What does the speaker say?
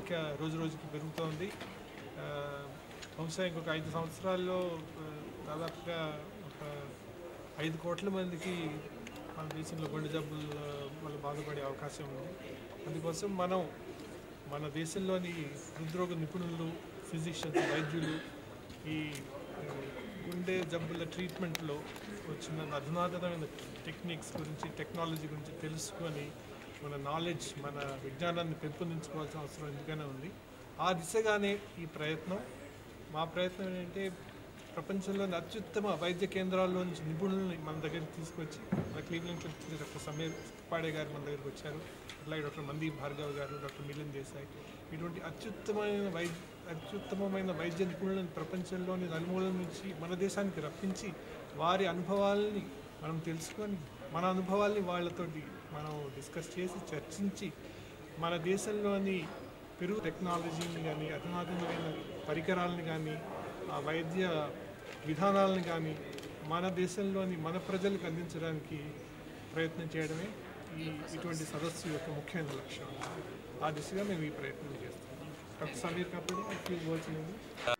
సంఖ్య రోజు రోజుకి పెరుగుతోంది ఆ, బహుశా ఇంకొక ఐదు సంవత్సరాల్లో ఆ, దాదాపుగా ఒక ఐదు కోట్ల మందికి మన దేశంలో గుండె జబ్బుల వల్ల బాధపడే అవకాశం ఉంది అందుకోసం మనం మన దేశంలోని హృద్రోగ నిపుణులు ఫిజిషియన్స్ వైద్యులు ఈ ఆ, గుండె జబ్బుల ట్రీట్మెంట్లో వచ్చిన అధునాతనమైన టెక్నిక్స్ గురించి టెక్నాలజీ గురించి తెలుసుకొని మన నాలెడ్జ్ మన విజ్ఞానాన్ని పెంపొందించుకోవాల్సిన అవసరం ఎందుకనే ఉంది ఆ దిశగానే ఈ ప్రయత్నం మా ప్రయత్నం ఏంటంటే ప్రపంచంలోని అత్యుత్తమ వైద్య కేంద్రాల్లో నుంచి నిపుణుల్ని మన దగ్గరికి తీసుకొచ్చి మన క్లీవ్లాండ్ నుంచి డాక్టర్ సమీర్ పాడే గారు మన దగ్గరికి వచ్చారు అలాగే డాక్టర్ మందీప్ భార్గవ్ గారు డాక్టర్ మిలిన్ దేశాయ్ ఇటువంటి అత్యుత్తమైన వైద్య అత్యుత్తమమైన వైద్య నిపుణులను ప్రపంచంలోని నలుమూలల నుంచి మన దేశానికి రప్పించి వారి అనుభవాలని మనం తెలుసుకొని మన అనుభవాల్ని వాళ్ళతోటి మనం డిస్కస్ చేసి చర్చించి మన దేశంలోని పెరుగు టెక్నాలజీని కానీ అధునాతనమైన పరికరాలని కానీ ఆ వైద్య విధానాలను కానీ మన దేశంలోని మన ప్రజలకు అందించడానికి ప్రయత్నం చేయడమే ఈ ఇటువంటి సదస్సు యొక్క ముఖ్యమైన లక్ష్యం ఆ దిశగా మేము ఈ ప్రయత్నం చేస్తున్నాం డాక్టర్ సమీర్ కపూర్ వర్డ్స్